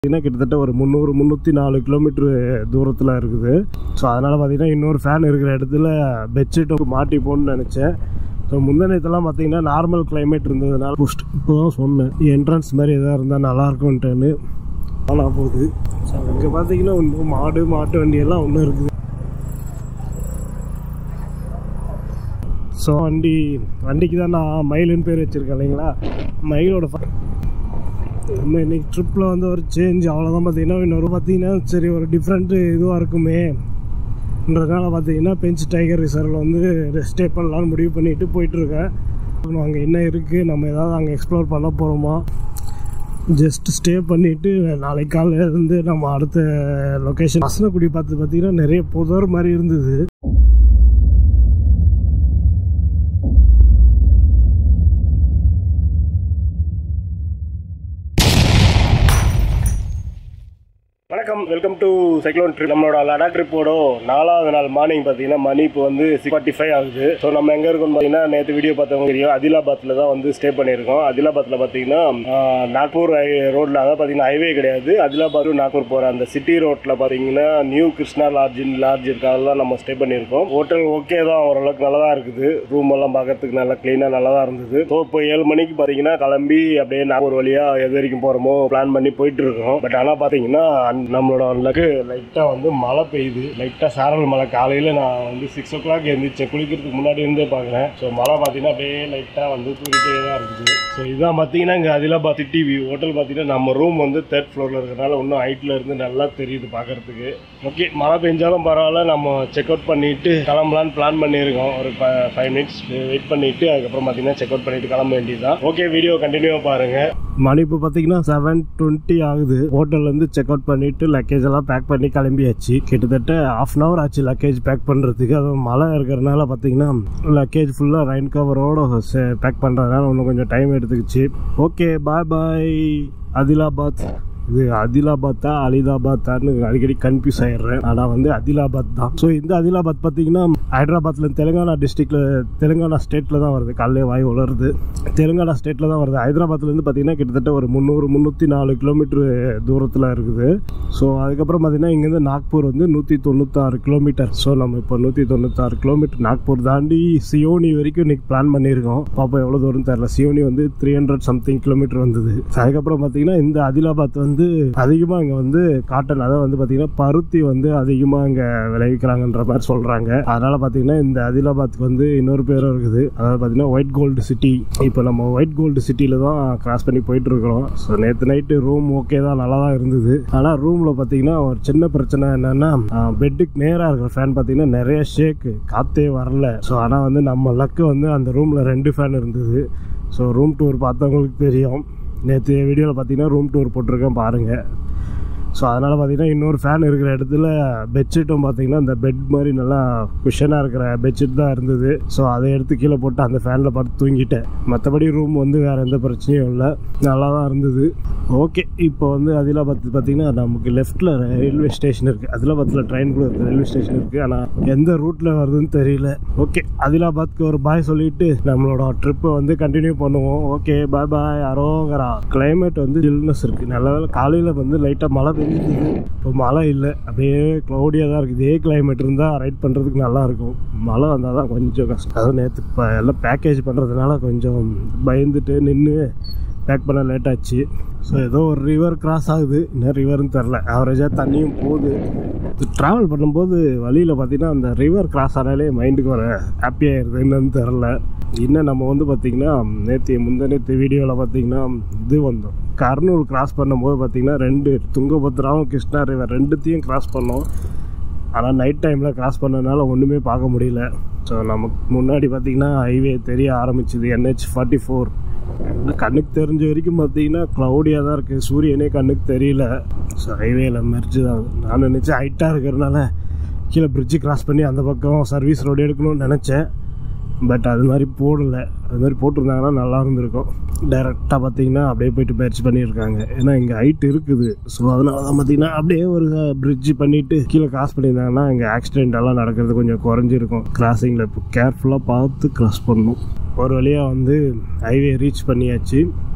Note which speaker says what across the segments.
Speaker 1: பார்த்தீங்கன்னா கிட்டத்தட்ட ஒரு முந்நூறு முந்நூற்றி நாலு கிலோமீட்டர் தூரத்தில் இருக்குது ஸோ அதனால் பார்த்தீங்கன்னா இன்னொரு ஃபேன் இருக்கிற இடத்துல பெட்ஷீட்டை மாட்டிப்போன்னு நினச்சேன் ஸோ முந்தினத்தெல்லாம் பார்த்தீங்கன்னா நார்மல் கிளைமேட் இருந்ததுனால புஷ்ட் இப்போ தான் சொன்னேன் என்ட்ரன்ஸ் மாதிரி எதாவது இருந்தால் நல்லாயிருக்கும்ன்ட்டுன்னு ஆனால் போகுது ஸோ அங்கே பார்த்தீங்கன்னா இன்னும் மாடு மாட்டு வண்டி எல்லாம் ஒன்றும் இருக்குது ஸோ வண்டி வண்டிக்கு தான் நான் மயிலுன்னு பேர் வச்சுருக்கேன் இல்லைங்களா மயிலோட ஃப- நம்ம இன்னைக்கு ட்ரிப்பில் வந்து ஒரு சேஞ்ச் அவ்வளோதான் பார்த்தீங்கன்னா இன்னொரு பார்த்தீங்கன்னா சரி ஒரு டிஃப்ரெண்ட் இதுவாக இருக்குமே ன்றதுனால பார்த்தீங்கன்னா பெஞ்ச் டைகர் ரிசர்வில் வந்து ஸ்டே பண்ணலான்னு முடிவு பண்ணிட்டு போயிட்டுருக்கேன் அங்கே என்ன இருக்குது நம்ம ஏதாவது அங்கே எக்ஸ்ப்ளோர் பண்ண போகிறோமா ஜஸ்ட் ஸ்டே பண்ணிவிட்டு நாளைக்கு காலையில இருந்து நம்ம அடுத்த லொக்கேஷன் வசனக்குடி பார்த்து பார்த்தீங்கன்னா நிறைய புதர் மாதிரி இருந்தது வணக்கம் வெல்கம் டு சைக்ளோன் ட்ரிப் நம்மளோட லடாக் ட்ரிப்போட நாலாவது நாள் மார்னிங் பார்த்தீங்கன்னா மணி இப்போ வந்து சிக்ஸ் ஃபார்ட்டி ஃபைவ் ஆகுது ஸோ நம்ம எங்கே இருக்கோம்னு பார்த்தீங்கன்னா நேற்று வீடியோ பார்த்தவங்க தெரியும் அதிலாபாத்தில் தான் வந்து ஸ்டே பண்ணியிருக்கோம் அதிலாபாத்தில் பார்த்தீங்கன்னா ஆஹ், நாக்பூர் ரோட்டில் அதாவது பார்த்தீங்கன்னா ஹைவே கிடையாது அதிலாபாத் to நாக்பூர் போகிற அந்த சிட்டி ரோட்டில் பார்த்தீங்கன்னா நியூ கிருஷ்ணா லாட்ஜின் லாட்ஜ் இருக்காது தான் நம்ம ஸ்டே பண்ணியிருக்கோம் ஹோட்டல் ஓகே தான் ஓரளவுக்கு நல்லா தான் இருக்குது ரூம் எல்லாம் பார்க்கறதுக்கு நல்லா க்ளீனாக நல்லா தான் இருந்தது ஸோ இப்போ ஏழு மணிக்கு பார்த்தீங்கன்னா கிளம்பி அப்படியே நாகூர் வழியாக எது வரைக்கும் போகிறோமோ பிளான் பண்ணி போயிட்டு இருக்கோம் பட் ஆனால் பார்த்தீங்கன்னா அன்- நம்மளோட லக்கு லைட்டாக வந்து மழை பெய்யுது லைட்டாக சாரல் மழை காலையில் நான் வந்து சிக்ஸ் ஓ கிளாக் எழுந்திரிச்சேன் குளிக்கிறதுக்கு முன்னாடி இருந்தே பார்க்குறேன் ஸோ மழை பார்த்தீங்கன்னா அப்படியே லைட்டாக வந்து தூக்கிட்டே தான் இருக்குது ஸோ இதான் பார்த்தீங்கன்னா இங்கே அதிலாபாத் சிட்டி வியூ ஹோட்டல் பார்த்தீங்கன்னா நம்ம ரூம் வந்து தேர்ட் ஃப்ளோரில் இருக்கிறனால இன்னும் ஹைட்டில் இருந்து நல்லா தெரியுது பார்க்கறதுக்கு ஓகே மழை பெஞ்சாலும் பரவாயில்ல நம்ம செக் அவுட் பண்ணிட்டு கிளம்பலான்னு பிளான் பண்ணியிருக்கோம் ஒரு ஃபைவ் மினிட்ஸ் வெயிட் பண்ணிட்டு அதுக்கப்புறம் பார்த்தீங்கன்னா செக் அவுட் பண்ணிட்டு கிளம்ப வேண்டியதுதான் ஓகே வீடியோ கண்டினியூவாக பாருங்க மணி இப்போ பார்த்தீங்கன்னா செவன் டுவெண்ட்டி ஆகுது ஹோட்டல்லேருந்து செக் அவுட் பண்ணிட்டு லக்கேஜ் எல்லாம் பேக் பண்ணி கிளம்பியாச்சு கிட்டத்தட்ட ஆஃப் அன் ஹவர் ஆச்சு லக்கேஜ் பேக் பண்ணுறதுக்கு அதுவும் மழை இருக்கிறதுனால பார்த்தீங்கன்னா லக்கேஜ் ஃபுல்லாக ரெயின் கவரோட பேக் பண்ணுறதுனால இன்னும் கொஞ்சம் டைம் எடுத்துக்கிச்சு ஓகே பாய் பாய் அதிலாபாத் இது அதிலாபாத்தா அலிதாபாத்தான்னு அடிக்கடி கன்ஃபியூஸ் ஆயிடுறேன் ஆனால் வந்து அதிலாபாத் தான் ஸோ இந்த அதிலாபாத் பார்த்தீங்கன்னா ஹைதராபாத்ல தெலுங்கானா டிஸ்ட்ரிக்ட்ல தெலுங்கானா ஸ்டேட்டில் தான் வருது காலையிலே வாய் உலருது தெலுங்கானா ஸ்டேட்டில் தான் வருது ஹைதராபாத்லேருந்து பார்த்தீங்கன்னா கிட்டத்தட்ட ஒரு முந்நூறு முந்நூற்றி நாலு கிலோமீட்டர் தூரத்தில் இருக்குது ஸோ அதுக்கப்புறம் பார்த்தீங்கன்னா இங்கேருந்து நாக்பூர் வந்து நூற்றி தொண்ணூத்தாறு கிலோமீட்டர் ஸோ நம்ம இப்போ நூற்றி தொண்ணூத்தாறு கிலோமீட்டர் நாக்பூர் தாண்டி சியோனி வரைக்கும் இன்னைக்கு பிளான் பண்ணியிருக்கோம் பாப்போம் எவ்வளோ தூரம் தெரில சியோனி வந்து த்ரீ ஹண்ட்ரட் சம்திங் கிலோமீட்டர் வந்தது அதுக்கப்புறம் பார்த்தீங்கன்னா இந்த அதிலாபாத் வந்து அதிகமாக இங்கே வந்து காட்டன் அதாவது வந்து பார்த்தீங்கன்னா பருத்தி வந்து அதிகமாக இங்கே விளைவிக்கிறாங்கன்ற மாதிரி சொல்கிறாங்க அதனால் பார்த்தீங்கன்னா இந்த அதிலாபாத்துக்கு வந்து இன்னொரு பேரும் இருக்குது அதாவது பார்த்தீங்கன்னா ஒயிட் கோல்டு சிட்டி இப்போ நம்ம ஒயிட் கோல்டு சிட்டியில் தான் கிராஸ் பண்ணி போயிட்டு இருக்கிறோம் ஸோ நேற்று நைட்டு ரூம் ஓகே தான் நல்லா தான் இருந்தது ஆனால் ரூமில் பார்த்தீங்கன்னா ஒரு சின்ன பிரச்சனை என்னன்னா பெட்டுக்கு நேராக இருக்கிற ஃபேன் பார்த்தீங்கன்னா நிறைய ஷேக்கு காற்றே வரல ஸோ ஆனால் வந்து நம்ம லக்கு வந்து அந்த ரூமில் ரெண்டு ஃபேன் இருந்தது ஸோ ரூம் டூர் பார்த்தவங்களுக்கு தெரியும் நேற்று வீடியோவில் பார்த்தீங்கன்னா ரூம் டூர் போட்டிருக்கேன் பாருங்கள் ஸோ அதனால் பார்த்தீங்கன்னா இன்னொரு ஃபேன் இருக்கிற இடத்துல பெட்ஷீட்டும் பார்த்தீங்கன்னா அந்த பெட் மாதிரி நல்லா குஷனாக இருக்கிற பெட்ஷீட் தான் இருந்தது ஸோ அதை எடுத்து கீழே போட்டு அந்த ஃபேனில் பார்த்து தூங்கிட்டேன் மற்றபடி ரூம் வந்து வேறு எந்த பிரச்சனையும் இல்லை நல்லா தான் இருந்தது ஓகே இப்போ வந்து அதிலாபாத் பார்த்தீங்கன்னா நமக்கு லெஃப்ட்டில் ரயில்வே ஸ்டேஷன் இருக்குது அதிலாபாத்தில் ட்ரெயின் கூட இருக்குது ரயில்வே ஸ்டேஷன் இருக்குது ஆனால் எந்த ரூட்டில் வருதுன்னு தெரியல ஓகே அதிலாபாத்க்கு ஒரு பாய் சொல்லிட்டு நம்மளோட ட்ரிப்பை வந்து கண்டினியூ பண்ணுவோம் ஓகே பாய் பாய் அரோகரா கிளைமேட் வந்து ஜில்னஸ் இருக்குது நல்ல வேளை காலையில் வந்து லைட்டாக மழை பெஞ்சிது இப்போ மழை இல்லை அப்படியே க்ளௌடியாக தான் இருக்குது இதே கிளைமேட் இருந்தால் ரைட் பண்ணுறதுக்கு நல்லா இருக்கும் மழை வந்தால் தான் கொஞ்சம் கஷ்டம் அதாவது நேற்று இப்போ எல்லாம் பேக்கேஜ் பண்ணுறதுனால கொஞ்சம் பயந்துட்டு நின்று பேக் பண்ண லேட் ஆச்சு ஸோ ஏதோ ஒரு ரிவர் கிராஸ் ஆகுது என்ன ரிவர்னு தெரில ஆவரேஜாக தண்ணியும் போகுது ட்ராவல் பண்ணும்போது வழியில் பார்த்தீங்கன்னா அந்த ரிவர் கிராஸ் ஆனாலே மைண்டுக்கு வர ஹாப்பியாகிடுது என்னன்னு தெரில இன்னும் நம்ம வந்து பார்த்திங்கன்னா நேற்று முந்த நேற்று வீடியோவில் பார்த்தீங்கன்னா இது வந்தோம் கர்னூல் கிராஸ் பண்ணும்போது பார்த்திங்கன்னா ரெண்டு துங்கபத்ராவும் கிருஷ்ணா ரிவர் ரெண்டுத்தையும் கிராஸ் பண்ணோம் ஆனால் நைட் டைமில் கிராஸ் பண்ணதுனால ஒன்றுமே பார்க்க முடியல ஸோ நமக்கு முன்னாடி பார்த்திங்கன்னா ஹைவே தெரிய ஆரம்பிச்சுது என்ஹெச் ஃபார்ட்டி ஃபோர் கண்ணுக்கு தெரிஞ்ச வரைக்கும் பார்த்தீங்கன்னா க்ளௌடியாக தான் இருக்குது சூரியனே கண்ணுக்கு தெரியல ஸோ ஹைவேல மெர்ஜு தான் நான் நினச்சேன் ஹைட்டாக இருக்கிறனால கீழே பிரிட்ஜு கிராஸ் பண்ணி அந்த பக்கம் சர்வீஸ் ரோடு எடுக்கணும்னு நினச்சேன் பட் அது மாதிரி போடல அது மாதிரி போட்டிருந்தாங்கன்னா நல்லா இருந்திருக்கும் டைரெக்டாக பார்த்தீங்கன்னா அப்படியே போயிட்டு பயிற்சி பண்ணியிருக்காங்க ஏன்னா இங்கே ஹைட் இருக்குது ஸோ அதனால தான் பார்த்தீங்கன்னா அப்படியே ஒரு பிரிட்ஜ் பண்ணிவிட்டு கீழே கிராஸ் பண்ணியிருந்தாங்கன்னா இங்கே ஆக்சிடென்ட் எல்லாம் நடக்கிறது கொஞ்சம் குறைஞ்சிருக்கும் கிராசிங்கில் இப்போ கேர்ஃபுல்லாக பார்த்து கிராஸ் பண்ணணும் ஒரு வழியாக வந்து ஹைவே ரீச் பண்ணியாச்சு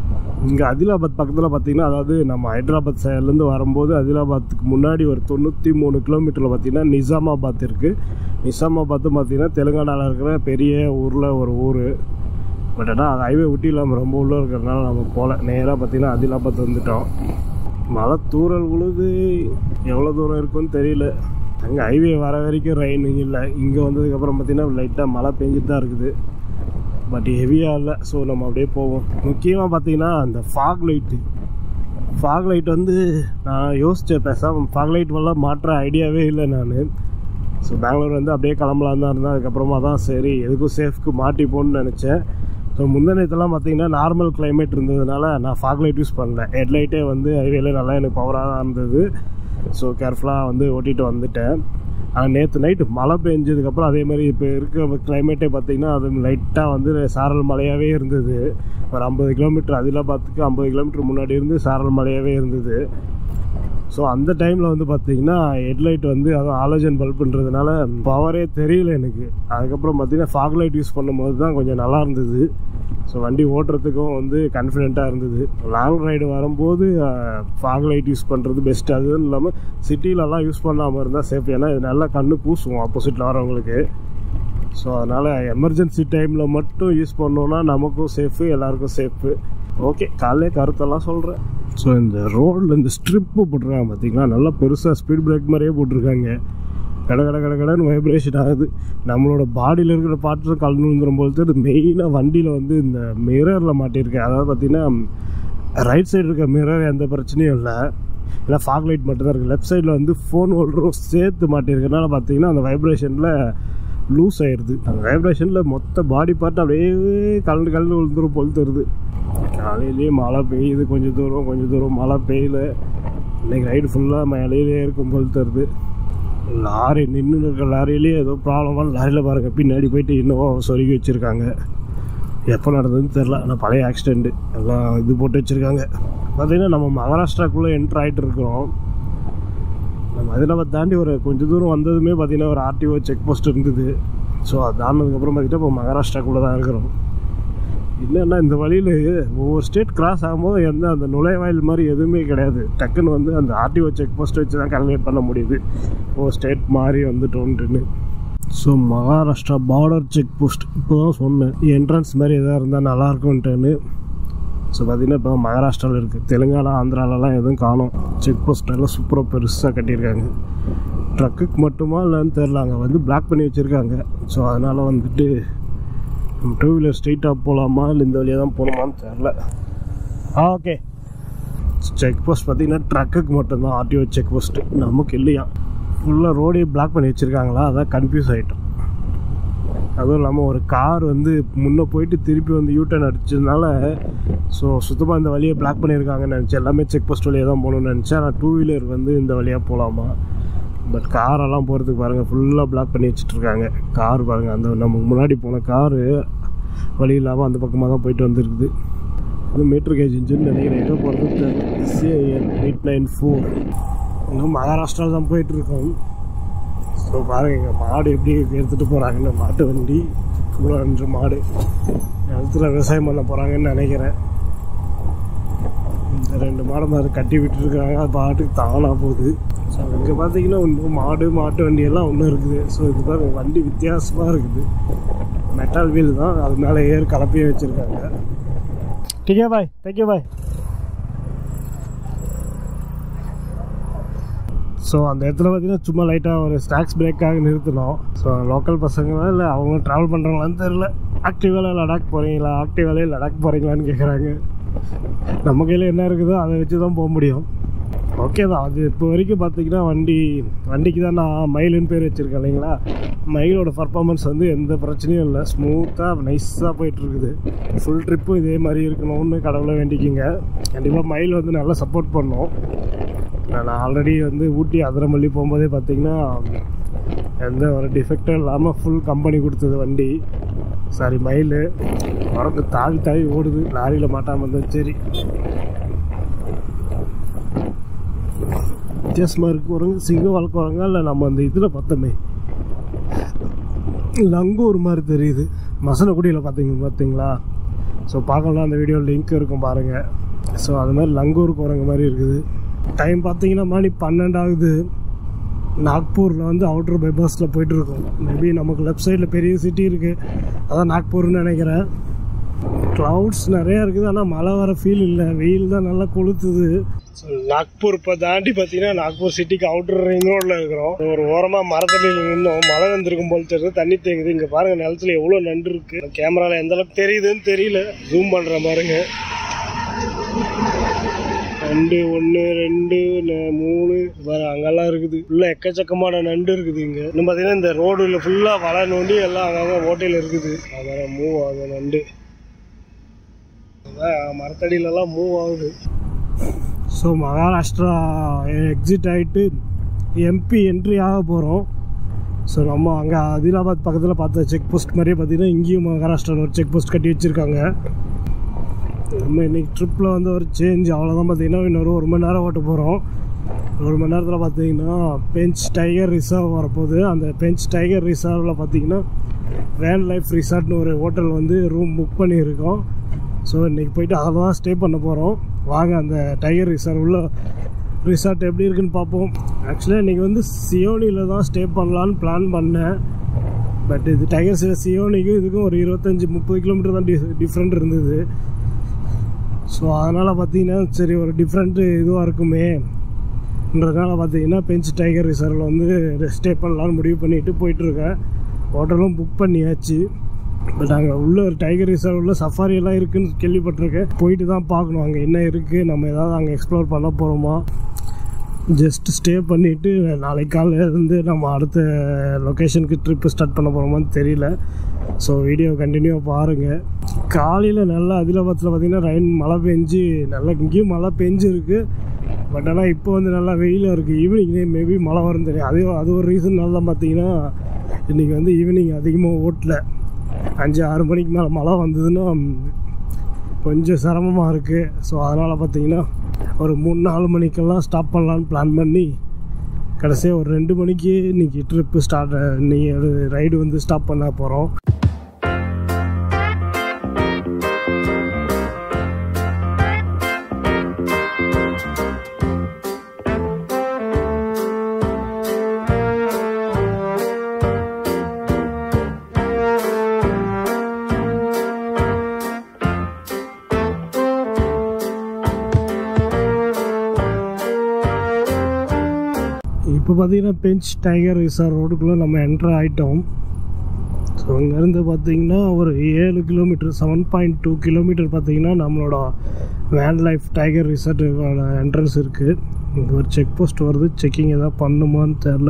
Speaker 1: இங்கே அதிலாபாத் பக்கத்தில் பார்த்தீங்கன்னா அதாவது நம்ம ஹைதராபாத் சைட்லேருந்து வரும்போது அதிலாபாத்துக்கு முன்னாடி ஒரு தொண்ணூற்றி மூணு கிலோமீட்டரில் பார்த்தீங்கன்னா நிசாமாபாத் இருக்குது நிசாமாபாத்தும் பார்த்தீங்கன்னா தெலுங்கானாவில் இருக்கிற பெரிய ஊரில் ஒரு ஊர் பட் ஆனால் அது ஹைவே ஒட்டி இல்லாமல் ரொம்ப உள்ளே இருக்கிறதுனால நம்ம போகல நேராக பார்த்தீங்கன்னா அதிலாபாத் வந்துட்டோம் மழை தூறல் உழுது எவ்வளோ தூரம் இருக்குன்னு தெரியல அங்கே ஹைவே வர வரைக்கும் ரெயின் இல்லை இங்கே வந்ததுக்கப்புறம் பார்த்தீங்கன்னா லைட்டாக மழை பெஞ்சிட்டு தான் இருக்குது பட் ஹெவியாக இல்லை ஸோ நம்ம அப்படியே போவோம் முக்கியமாக பார்த்தீங்கன்னா அந்த ஃபாக் லைட்டு ஃபாக் லைட் வந்து நான் யோசித்தேன் பேசாமல் ஃபாக் லைட் எல்லாம் மாற்ற ஐடியாவே இல்லை நான் ஸோ பெங்களூர் வந்து அப்படியே கிளம்பலாம் தான் இருந்தேன் அதுக்கப்புறமா தான் சரி எதுக்கும் சேஃப்க்கு மாட்டிப்போன்னு நினச்சேன் ஸோ முந்தினத்தெல்லாம் பார்த்தீங்கன்னா நார்மல் climate இருந்ததுனால நான் ஃபாக் லைட் யூஸ் பண்ணல ஹெட்லைட்டே வந்து ஹைவேல நல்லா எனக்கு பவராக தான் இருந்தது ஸோ கேர்ஃபுல்லாக வந்து ஓட்டிகிட்டு வந்துட்டேன் ஆனால் நேற்று நைட்டு மழை பெஞ்சதுக்கப்புறம் அதே மாதிரி இப்போ இருக்க கிளைமேட்டே பார்த்தீங்கன்னா அது லைட்டாக வந்து சாரல் மழையாகவே இருந்தது ஒரு ஐம்பது கிலோமீட்டர் அதிலாபாத்துக்கு ஐம்பது கிலோமீட்டர் முன்னாடி இருந்து சாரல் மழையாகவே இருந்தது ஸோ அந்த டைமில் வந்து பார்த்தீங்கன்னா ஹெட்லைட் வந்து அதுவும் ஆலோஜன் பல்புன்றதுனால பவரே தெரியல எனக்கு அதுக்கப்புறம் பார்த்தீங்கன்னா ஃபாக் லைட் யூஸ் பண்ணும்போது தான் கொஞ்சம் நல்லா இருந்தது ஸோ வண்டி ஓட்டுறதுக்கும் வந்து கான்ஃபிடெண்ட்டாக இருந்தது லாங் ரைடு வரும்போது ஃபாக் லைட் யூஸ் பண்ணுறது பெஸ்ட் அதுவும் இல்லாமல் சிட்டிலலாம் யூஸ் பண்ணாமல் இருந்தால் சேஃப் ஏன்னா இது நல்லா கண்ணு பூசும் ஆப்போசிட்டில் வரவங்களுக்கு ஸோ அதனால் எமர்ஜென்சி டைமில் மட்டும் யூஸ் பண்ணோன்னா நமக்கும் சேஃபு எல்லாருக்கும் சேஃபு ஓகே காலையிலே கருத்தெல்லாம் சொல்கிறேன் ஸோ இந்த ரோடில் இந்த ஸ்ட்ரிப்பு போட்டிருக்காங்க பார்த்தீங்களா நல்லா பெருசாக ஸ்பீட் பிரேக் மாதிரியே போட்டிருக்காங்க கட கட கட கடன்னு வைப்ரேஷன் ஆகுது நம்மளோட பாடியில் இருக்கிற பாட்டு கலந்து வந்துடும் போது இது மெயினாக வண்டியில் வந்து இந்த மிரரில் மாட்டியிருக்கேன் அதாவது பார்த்தீங்கன்னா ரைட் சைடு இருக்க மிரர் எந்த பிரச்சனையும் இல்லை இல்லை ஃபாக் லைட் மட்டும் தான் இருக்குது லெஃப்ட் சைடில் வந்து ஃபோன் ஹோல்டரும் சேர்த்து மாட்டியிருக்கனால பார்த்தீங்கன்னா அந்த வைப்ரேஷனில் லூஸ் ஆயிடுது அந்த வைப்ரேஷனில் மொத்த பாடி பார்ட் அப்படியே கலந்து கலந்து விழுந்துரும் போல் தருது காலையிலேயே மழை பெய்யுது கொஞ்சம் தூரம் கொஞ்சம் தூரம் மழை பெய்யல இன்னைக்கு ரைடு ஃபுல்லாக மேலேயே இருக்கும் போல் தருது லாரி நின்று இருக்க லாரியிலேயே ஏதோ ப்ராப்ளமான லாரியில் பாருங்கள் பின்னாடி போயிட்டு இன்னும் சொருகி வச்சுருக்காங்க எப்போ நடந்ததுன்னு தெரில ஆனால் பழைய ஆக்சிடெண்ட்டு எல்லாம் இது போட்டு வச்சுருக்காங்க பார்த்தீங்கன்னா நம்ம மகாராஷ்டிராக்குள்ளே என்ட்ரு ஆகிட்டு இருக்கிறோம் நம்ம அதில் தாண்டி ஒரு கொஞ்சம் தூரம் வந்ததுமே பார்த்தீங்கன்னா ஒரு ஆர்டிஓ செக் போஸ்ட் இருந்தது ஸோ அது தாண்டினதுக்கப்புறம் பார்த்திங்கன்னா இப்போ மகாராஷ்டிராக்குள்ளே தான் இருக்கிறோம் என்னன்னா இந்த வழியில் ஒவ்வொரு ஸ்டேட் கிராஸ் ஆகும்போது எந்த அந்த நுழைவாயில் மாதிரி எதுவுமே கிடையாது டக்குன்னு வந்து அந்த ஆர்டிஓ செக் போஸ்ட் வச்சு தான் கால்குலேட் பண்ண முடியுது ஒவ்வொரு ஸ்டேட் மாறி வந்துட்டோன்ட்டுன்னு so Maharashtra border check post இப்போ தான் சொன்னேன் என்ட்ரன்ஸ் மாதிரி எதாவது இருந்தால் நல்லா இருக்கும்ன்ட்டுன்னு ஸோ பார்த்தீங்கன்னா இப்போ மகாராஷ்டிராவில் இருக்குது தெலுங்கானா ஆந்திராலலாம் எதுவும் காணும் செக் போஸ்ட் எல்லாம் சூப்பராக பெருசாக கட்டியிருக்காங்க ட்ரக்குக்கு மட்டுமா இல்லைன்னு தெரில அங்கே வந்து பிளாக் பண்ணி வச்சுருக்காங்க ஸோ அதனால் வந்துட்டு நம்ம டூ வீலர் ஸ்ட்ரெயிட்டாக போகலாமா இல்லை இந்த வழியாக தான் போகணுமான்னு தெரில ஆ ஓகே செக் போஸ்ட் பார்த்தீங்கன்னா ட்ரக்குக்கு மட்டும்தான் ஆர்டிஓ செக் போஸ்ட்டு நமக்கு இல்லையா ஃபுல்லாக ரோடே பிளாக் பண்ணி வச்சுருக்காங்களா அதான் கன்ஃபியூஸ் ஆகிட்டோம் அதுவும் இல்லாமல் ஒரு கார் வந்து முன்னே போயிட்டு திருப்பி வந்து யூட்டர்ன் அடிச்சதுனால ஸோ சுத்தமாக இந்த வழியை பிளாக் பண்ணியிருக்காங்கன்னு நினச்சேன் எல்லாமே செக் போஸ்ட் வழியாக தான் போகணும்னு நினச்சேன் ஆனால் டூ வீலர் வந்து இந்த வழியாக போகலாமா பட் காரெல்லாம் போகிறதுக்கு பாருங்கள் ஃபுல்லாக பிளாக் பண்ணி வச்சுட்ருக்காங்க கார் பாருங்கள் அந்த நமக்கு முன்னாடி போன காரு வழி இல்லாமல் அந்த பக்கமாக தான் போயிட்டு வந்துருக்குது இது மீட்டர் கேஜ் இன்ஜின் நினைக்கிறேன் எங்கே போகிறது சிஐஎன் எயிட் நைன் ஃபோர் இன்னும் மகாராஷ்டிராவில் தான் போயிட்டுருக்கோம் ஸோ பாருங்க எங்கள் மாடு எப்படி எடுத்துகிட்டு போகிறாங்கன்னு மாட்டு வண்டி கூட அஞ்சு மாடு நிலத்தில் விவசாயம் பண்ண போகிறாங்கன்னு நினைக்கிறேன் இந்த ரெண்டு மாடு மாதிரி கட்டி விட்டுருக்குறாங்க அது பாட்டுக்கு தானாக போகுது ஸோ இங்கே பார்த்தீங்கன்னா இன்னும் மாடு மாட்டு வண்டி எல்லாம் ஒன்றும் இருக்குது ஸோ இது பாருங்க வண்டி வித்தியாசமாக இருக்குது மெட்டால் வீல் தான் அது மேலே ஏர் கலப்பையே வச்சுருக்காங்க டிகே பாய் தேங்க்யூ பாய் ஸோ அந்த இடத்துல பார்த்தீங்கன்னா சும்மா லைட்டாக ஒரு ஸ்நாக்ஸ் பிரேக்காக நிறுத்தினோம் ஸோ லோக்கல் பசங்களா இல்லை அவங்க ட்ராவல் பண்ணுறாங்களான்னு தெரில ஆக்டிவால லடாக் போகிறீங்களா ஆக்டிவாலே லடாக் போகிறீங்களான்னு கேட்குறாங்க நம்ம கையில் என்ன இருக்குதோ அதை வச்சு தான் போக முடியும் ஓகே தான் அது இப்போ வரைக்கும் பார்த்தீங்கன்னா வண்டி வண்டிக்கு தான் நான் மயிலுன்னு பேர் வச்சுருக்கேன் இல்லைங்களா மயிலோட பர்ஃபார்மன்ஸ் வந்து எந்த பிரச்சனையும் இல்லை ஸ்மூத்தாக நைஸாக போயிட்டுருக்குது ஃபுல் ட்ரிப்பும் இதே மாதிரி இருக்கணும்னு கடவுளை வேண்டிக்கிங்க கண்டிப்பாக மயில் வந்து நல்லா சப்போர்ட் பண்ணோம் நான் ஆல்ரெடி வந்து ஊட்டி அதிரமல்லி போகும்போதே பார்த்தீங்கன்னா எந்த ஒரு டிஃபெக்டும் இல்லாமல் ஃபுல் கம்பெனி கொடுத்தது வண்டி சாரி மயில் வரக்கு தாவி தாவி ஓடுது லாரியில் மாட்டாமல் இருந்தது சரி வித்தியாசமாக இருக்கு குரங்கு சிங்கம் வளர்க்குறாங்க இல்லை நம்ம அந்த இதில் பார்த்தோமே லங்கூர் மாதிரி தெரியுது மசனக்குடியில் பார்த்தீங்க பார்த்தீங்களா ஸோ பார்க்கலாம் அந்த வீடியோ லிங்க் இருக்கும் பாருங்கள் ஸோ அது மாதிரி லங்கூர் போகிறங்க மாதிரி இருக்குது டைம் பார்த்தீங்கன்னா மணி பன்னெண்டு ஆகுது நாக்பூரில் வந்து அவுட்டர் பைபாஸில் போயிட்டுருக்கோம் மேபி நமக்கு லெஃப்ட் சைடில் பெரிய சிட்டி இருக்குது அதான் நாக்பூர்னு நினைக்கிறேன் க்ளவுட்ஸ் நிறையா இருக்குது ஆனால் மழை வர ஃபீல் இல்லை வெயில் தான் நல்லா கொளுத்துது ஸோ நாக்பூர் இப்போ தாண்டி பார்த்தீங்கன்னா நாக்பூர் சிட்டிக்கு அவுட்டர் ரிங் ரோட்டில் இருக்கிறோம் ஒரு ஓரமாக மரத்தடியில் நின்னோம் மழை வந்திருக்கும் போல் தெரியுது தண்ணி தேங்குது இங்கே பாருங்கள் நிலத்துல எவ்வளோ நண்டு இருக்குது கேமராவில் எந்த அளவுக்கு தெரியுதுன்னு தெரியல ஜூம் பண்ணுற பாருங்க ரெண்டு ஒன்று ரெண்டு ந- மூணு வேறு அங்கெல்லாம் இருக்குது ஃபுல்லாக எக்கச்சக்கமான நண்டு இருக்குது இங்கே இன்னும் பார்த்தீங்கன்னா இந்த ரோடுல ஃபுல்லாக வலை நோண்டி எல்லாம் அங்கங்கே ஓட்டையில் இருக்குது அதான் மூவ் ஆகுது நண்டு அதான் மரத்தடியிலலாம் மூவ் ஆகுது ஸோ மகாராஷ்டிரா எக்ஸிட் ஆகிட்டு எம்பி என்ட்ரி ஆக போகிறோம் ஸோ நம்ம அங்கே ஆதிலாபாத் பக்கத்தில் பார்த்த செக் போஸ்ட் மாதிரியே பார்த்தீங்கன்னா இங்கேயும் மகாராஷ்டிராவில் ஒரு செக் போஸ்ட் கட்டி வச்சுருக்காங்க நம்ம இன்னைக்கு ட்ரிப்பில் வந்து ஒரு சேஞ்ச் அவ்வளோதான் பார்த்தீங்கன்னா இன்னொரு ஒரு மணி நேரம் ஓட்ட போகிறோம் ஒரு மணி நேரத்தில் பார்த்தீங்கன்னா பெஞ்ச் டைகர் ரிசர்வ் வரப்போகுது அந்த பெஞ்ச் டைகர் ரிசர்வில் பார்த்தீங்கன்னா வேன் லைஃப் ரிசார்ட்னு ஒரு ஹோட்டல் வந்து ரூம் புக் பண்ணியிருக்கோம் ஸோ இன்றைக்கி போயிட்டு அதில் தான் ஸ்டே பண்ண போகிறோம் வாங்க அந்த டைகர் ரிசார்ட் உள்ள ரிசார்ட் எப்படி இருக்குன்னு பார்ப்போம் ஆக்சுவலாக இன்றைக்கி வந்து சியோனியில் தான் ஸ்டே பண்ணலான்னு பிளான் பண்ணேன் பட் இது டைகர் சில சியோனிக்கும் இதுக்கும் ஒரு இருபத்தஞ்சி முப்பது கிலோமீட்டர் தான் டி டிஃப்ரெண்ட் இருந்தது ஸோ அதனால் பார்த்தீங்கன்னா சரி ஒரு டிஃப்ரெண்ட்டு இதுவாக இருக்குமேன்றதுனால பார்த்தீங்கன்னா பெஞ்ச் டைகர் ரிசர்வில் வந்து ஸ்டே பண்ணலான்னு முடிவு பண்ணிட்டு போயிட்டுருக்கேன் ஹோட்டலும் புக் பண்ணியாச்சு பட் அங்கே உள்ள ஒரு டைகர் ரிசர்வ் உள்ள சஃபாரி எல்லாம் இருக்குன்னு கேள்விப்பட்டிருக்கேன் போயிட்டு தான் பார்க்கணும் அங்கே என்ன இருக்குது நம்ம ஏதாவது அங்கே எக்ஸ்ப்ளோர் பண்ண போகிறோமா ஜஸ்ட் ஸ்டே பண்ணிவிட்டு நாளைக்கு காலையில இருந்து நம்ம அடுத்த லொக்கேஷனுக்கு ட்ரிப்பு ஸ்டார்ட் பண்ண போகிறோமான்னு தெரியல ஸோ வீடியோ கண்டினியூவாக பாருங்கள் காலையில் நல்லா அதிலாபாத்தில் பார்த்தீங்கன்னா ரெயின் மழை பெஞ்சு நல்லா இங்கேயும் மழை பெஞ்சிருக்கு பட் ஆனால் இப்போ வந்து நல்லா வெயிலாக இருக்குது ஈவினிங் மேபி மழை வரும் தெரியும் அது அது ஒரு ரீசன் நல்லா பார்த்தீங்கன்னா இன்றைக்கி வந்து ஈவினிங் அதிகமாக ஓட்டல அஞ்சு ஆறு மணிக்கு மேலே மழை வந்ததுன்னா கொஞ்சம் சிரமமாக இருக்குது ஸோ அதனால் பார்த்தீங்கன்னா ஒரு மூணு நாலு மணிக்கெல்லாம் ஸ்டாப் பண்ணலான்னு பிளான் பண்ணி கடைசியாக ஒரு ரெண்டு மணிக்கு இன்றைக்கி ட்ரிப்பு ஸ்டார்ட் இன்னைக்கு ரைடு வந்து ஸ்டாப் பண்ண போகிறோம் இப்போ பார்த்தீங்கன்னா பெஞ்ச் டைகர் ரிசார்ட் ரோடுக்குள்ளே நம்ம என்ட்ரு ஆகிட்டோம் ஸோ இங்கேருந்து பார்த்தீங்கன்னா ஒரு ஏழு kilometre seven point two kilometre பார்த்தீங்கன்னா நம்மளோட வேன் லைஃப் டைகர் ரிசார்ட்டோட என்ட்ரன்ஸ் இருக்குது இங்கே ஒரு செக் போஸ்ட் வருது செக்கிங் எதாவது பண்ணுமான்னு தெரில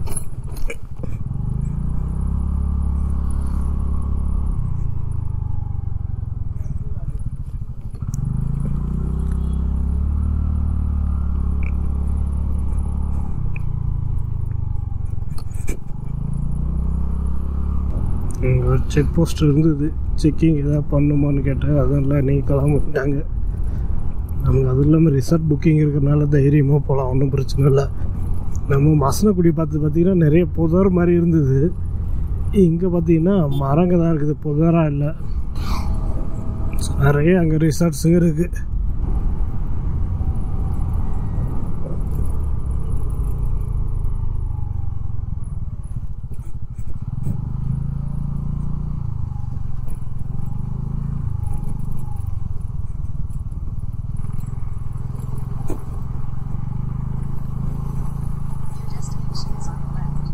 Speaker 1: இங்கே ஒரு செக் போஸ்ட் இருந்தது செக்கிங் எதாவது பண்ணுமான்னு கேட்டேன் அதெல்லாம் நீ கிளம்பிட்டாங்க நமக்கு அது இல்லாமல் ரிசார்ட் புக்கிங் இருக்கிறனால தைரியமாக போகலாம் ஒன்றும் பிரச்சனை இல்லை நம்ம மசனக்குடி பார்த்து பார்த்தீங்கன்னா நிறைய புதர் மாதிரி இருந்தது இங்கே பார்த்தீங்கன்னா மரங்க தான் இருக்குது புதராக இல்லை So, நிறைய அங்கே ரிசார்ட்ஸுங்க இருக்குது
Speaker 2: Your destination is on the left.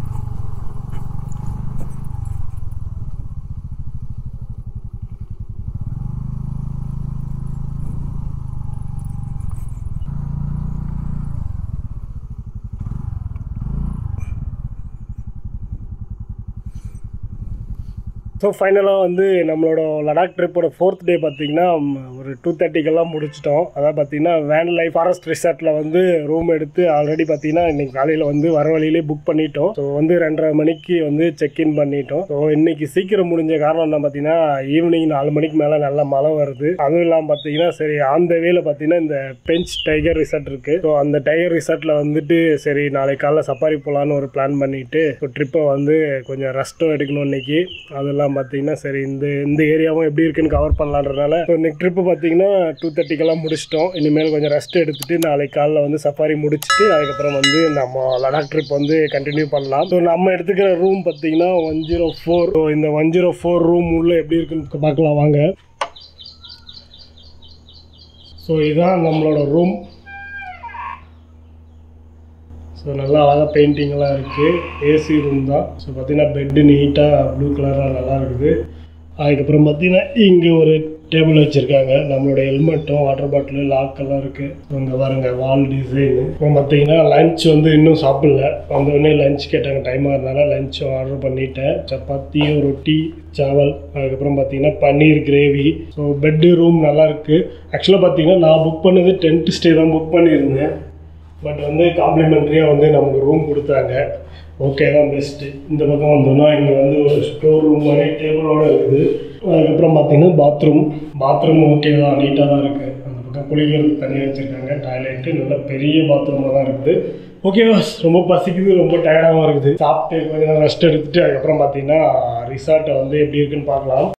Speaker 1: So ஃபைனலாக வந்து நம்மளோட லடாக் ட்ரிப்போட ஃபோர்த் டே பார்த்தீங்கன்னா ம், ஒரு டூ தேர்ட்டிக்கெல்லாம் முடிச்சிட்டோம் அதாவது பார்த்தீங்கன்னா வேன் லைஃப் ஃபாரஸ்ட் ரிசார்ட்டில் வந்து ரூம் எடுத்து ஆல்ரெடி பார்த்தீங்கன்னா இன்னைக்கு காலையில் வந்து வர வழியிலே புக் பண்ணிட்டோம் ஸோ வந்து ரெண்டரை மணிக்கு வந்து செக்இன் பண்ணிட்டோம் ஸோ இன்னைக்கு சீக்கிரம் முடிஞ்ச காரணம் என்ன பார்த்தீங்கன்னா ஈவினிங் நாலு மணிக்கு மேலே நல்ல மழை வருது அதுவும் இல்லாமல் பார்த்தீங்கன்னா சரி அந்த வேல பார்த்தீங்கன்னா இந்த பெஞ்ச் டைகர் ரிசார்ட் இருக்கு ஸோ அந்த டைகர் ரிசார்ட்டில் வந்துட்டு சரி நாளைக்கு காலைல சஃபாரி போகலான்னு ஒரு பிளான் பண்ணிட்டு ட்ரிப்பை வந்து கொஞ்சம் ரெஸ்ட்டும் எடுக்கணும் இன்னைக்கு அதெல்லாம் ப்ரோக்ராம் பார்த்தீங்கன்னா சரி இந்த இந்த ஏரியாவும் எப்படி இருக்குன்னு கவர் பண்ணலான்றனால ஸோ நெக்ஸ்ட் ட்ரிப்பு பார்த்தீங்கன்னா டூ தேர்ட்டிக்கெல்லாம் முடிச்சிட்டோம் இனிமேல் கொஞ்சம் ரெஸ்ட் எடுத்துட்டு நாளைக்கு காலைல வந்து சஃபாரி முடிச்சுட்டு அதுக்கப்புறம் வந்து நம்ம லடாக் ட்ரிப் வந்து கண்டினியூ பண்ணலாம் ஸோ நம்ம எடுத்துக்கிற ரூம் பார்த்தீங்கன்னா ஒன் ஜீரோ ஃபோர் ஸோ இந்த ஒன் ஜீரோ ஃபோர் ரூம் உள்ள எப்படி இருக்குன்னு பார்க்கலாம் வாங்க ஸோ இதுதான் நம்மளோட ரூம் ஸோ நல்லா அழகாக பெயிண்டிங்லாம் இருக்குது ஏசி ரூம் தான் ஸோ பார்த்தீங்கன்னா பெட்டு நீட்டாக ப்ளூ கலராக நல்லா இருக்குது அதுக்கப்புறம் பார்த்தீங்கன்னா இங்கே ஒரு டேபிள் வச்சுருக்காங்க நம்மளோட ஹெல்மெட்டும் வாட்டர் பாட்டிலு லாக்கெல்லாம் இருக்குது இங்கே பாருங்க வால் டிசைனு இப்போ பார்த்தீங்கன்னா லஞ்ச் வந்து இன்னும் சாப்பிடல வந்தோடனே லஞ்ச் கேட்டாங்க டைம் ஆகிறதுனால லஞ்சும் ஆர்டர் பண்ணிட்டேன் சப்பாத்தி ரொட்டி சாவல் அதுக்கப்புறம் பார்த்தீங்கன்னா paneer gravy so bedroom நல்லா இருக்குது ஆக்சுவலாக பார்த்தீங்கன்னா நான் புக் பண்ணது டென்ட் ஸ்டே தான் புக் பண்ணியிருந்தேன் பட் வந்து காம்ப்ளிமெண்ட்ரியாக வந்து நமக்கு ரூம் கொடுத்தாங்க ஓகே தான் பெஸ்ட்டு இந்த பக்கம் வந்தோம்னா இங்கே வந்து ஒரு ஸ்டோர் ரூம் மாதிரி டேபிளோடு இருக்குது அதுக்கப்புறம் பார்த்தீங்கன்னா பாத்ரூம் பாத்ரூம் ஓகே தான் நீட்டாக தான் இருக்குது அந்த பக்கம் குளிக்கிறதுக்கு தனியாக வச்சுருக்காங்க டாய்லெட்டு நல்ல பெரிய பாத்ரூமாக தான் இருக்குது ஓகே ரொம்ப பசிக்குது ரொம்ப டயர்டாகவும் இருக்குது சாப்பிட்டு கொஞ்சம் நேரம் ரெஸ்ட் எடுத்துட்டு அதுக்கப்புறம் பார்த்தீங்கன்னா ரிசார்ட்டை வந்து எப்படி இருக்குன்னு பார்க்கலாம்